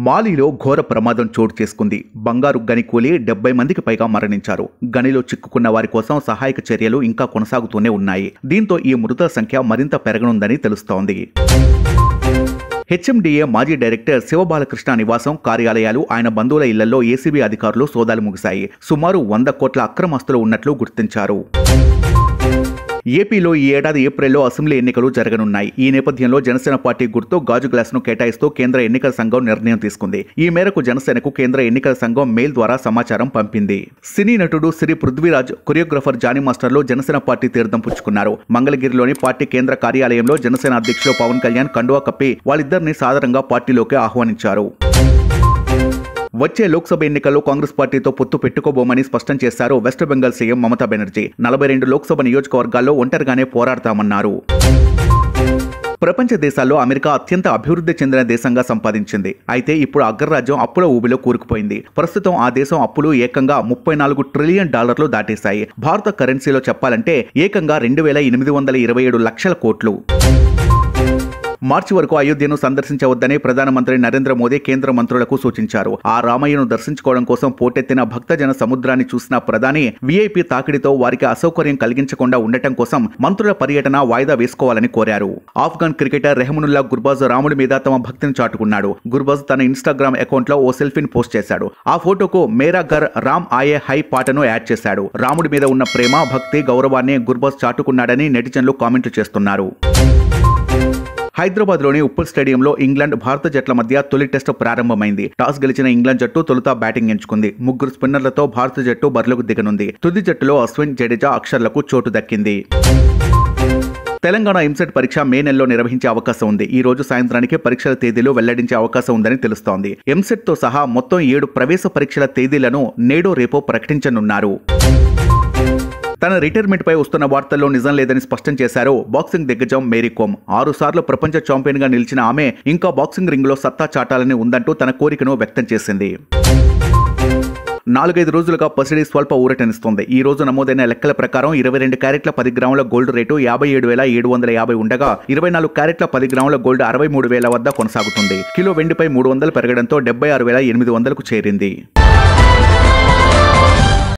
మాలీలో ఘోర ప్రమాదం చోటు చేసుకుంది బంగారు గని కూలి డెబ్బై మందికి పైగా మరణించారు గనిలో చిక్కుకున్న వారి కోసం సహాయక చర్యలు ఇంకా కొనసాగుతూనే ఉన్నాయి దీంతో ఈ మృతుల సంఖ్య మరింత పెరగనుందని తెలుస్తోంది హెచ్ఎండిఏ మాజీ డైరెక్టర్ శివబాలకృష్ణ నివాసం కార్యాలయాలు ఆయన బంధువుల ఇళ్లలో ఏసీబీ అధికారులు సోదాలు ముగిశాయి సుమారు వంద కోట్ల అక్రమాస్తులు ఉన్నట్లు గుర్తించారు ఏపీలో ఈ ఏడాది ఏప్రిల్లో అసెంబ్లీ ఎన్నికలు జరగనున్నాయి ఈ నేపథ్యంలో జనసేన పార్టీ గుర్తు గాజు గ్లాస్ ను కేటాయిస్తూ కేంద్ర ఎన్నికల సంఘం నిర్ణయం తీసుకుంది ఈ మేరకు జనసేనకు కేంద్ర ఎన్నికల సంఘం మెయిల్ ద్వారా సమాచారం పంపింది సినీ నటుడు శ్రీ పృథ్వీరాజ్ కొరియోగ్రఫర్ జానీ మాస్టర్లు జనసేన పార్టీ తీర్థం పుచ్చుకున్నారు మంగళగిరిలోని పార్టీ కేంద్ర కార్యాలయంలో జనసేన అధ్యక్షులు పవన్ కళ్యాణ్ కండువా కప్పి వాళ్ళిద్దరిని సాదరంగా పార్టీలోకి ఆహ్వానించారు వచ్చే లోక్సభ ఎన్నికల్లో కాంగ్రెస్ పార్టీతో పొత్తు పెట్టుకోబోమని స్పష్టం చేశారు వెస్ట్ బెంగాల్ సీఎం మమతా బెనర్జీ నలభై రెండు లోక్సభ నియోజకవర్గాల్లో ఒంటరిగానే పోరాడతామన్నారు ప్రపంచ దేశాల్లో అమెరికా అత్యంత అభివృద్ధి చెందిన దేశంగా సంపాదించింది అయితే ఇప్పుడు అగ్రరాజ్యం అప్పుల ఊబిలో కూరుకుపోయింది ప్రస్తుతం ఆ దేశం అప్పులు ఏకంగా ముప్పై నాలుగు ట్రిలియన్ డాలర్లు దాటేశాయి భారత కరెన్సీలో చెప్పాలంటే ఏకంగా రెండు వేల ఎనిమిది వందల ఇరవై ఏడు లక్షల కోట్లు మార్చి వరకు అయోధ్యను సందర్శించవద్దని ప్రధానమంత్రి నరేంద్ర మోదీ కేంద్ర మంత్రులకు సూచించారు ఆ రామయ్యను దర్శించుకోవడం కోసం పోటెత్తిన భక్తజన సముద్రాన్ని చూసిన ప్రధాని వీఐపీ తాకిడితో వారికి అసౌకర్యం కలిగించకుండా ఉండటం కోసం మంత్రుల పర్యటన వాయిదా వేసుకోవాలని కోరారు ఆఫ్ఘన్ క్రికెటర్ రెహమునుల్లా గుర్బాజ్ రాముడి మీద తమ భక్తిని చాటుకున్నాడు గుర్బాజ్ తన ఇన్స్టాగ్రామ్ అకౌంట్ లో ఓ సెల్ఫీని పోస్ట్ చేశాడు ఆ ఫోటోకు మేరా గర్ రామ్ ఆయే హై పాటను యాడ్ చేశాడు రాముడి మీద ఉన్న ప్రేమ భక్తి గౌరవాన్ని గుర్బాజ్ చాటుకున్నాడని నెటిజన్లు కామెంట్లు చేస్తున్నారు హైదరాబాద్లోని ఉప్పల్ స్టేడియంలో ఇంగ్లాండ్ భారత జట్ల మధ్య తొలి టెస్టు ప్రారంభమైంది టాస్ గెలిచిన ఇంగ్లాండ్ జట్టు తొలుత బ్యాటింగ్ ఎంచుకుంది ముగ్గురు స్పిన్నర్లతో భారత జట్టు బరిలోకి దిగనుంది తుది జట్టులో అశ్విన్ జడేజా అక్షర్లకు చోటు దక్కింది తెలంగాణ ఎంసెట్ పరీక్ష మే నెలలో నిర్వహించే అవకాశం ఉంది ఈ రోజు సాయంత్రానికి పరీక్షల తేదీలు వెల్లడించే అవకాశం ఉందని తెలుస్తోంది ఎంసెట్ తో సహా మొత్తం ఏడు ప్రవేశ పరీక్షల తేదీలను నేడో రేపో ప్రకటించనున్నారు తన రిటైర్మెంట్ పై వస్తున్న వార్తల్లో నిజం లేదని స్పష్టం చేశారు బాక్సింగ్ దిగ్గజం మేరీ కోమ్ ఆరు సార్లు ప్రపంచ ఛాంపియన్ గా నిలిచిన ఆమె ఇంకా బాక్సింగ్ రింగ్ లో సత్తా చాటాలని ఉందంటూ తన కోరికను వ్యక్తం చేసింది నాలుగైదు రోజులుగా పసిడి స్వల్ప ఊరటనిస్తోంది ఈ రోజు నమోదైన లెక్కల ప్రకారం ఇరవై రెండు క్యారెట్ల పది గ్రాముల గోల్డ్ రేటు యాభై ఏడు వేల ఏడు వందల యాభై ఉండగా ఇరవై నాలుగు క్యారెట్ల పది గ్రాముల గోల్డ్ అరవై మూడు వేల వద్ద కొనసాగుతుంది కిలో వెండిపై మూడు వందలు పెరగడంతో డెబ్బై ఆరు వేల ఎనిమిది వందలకు చేరింది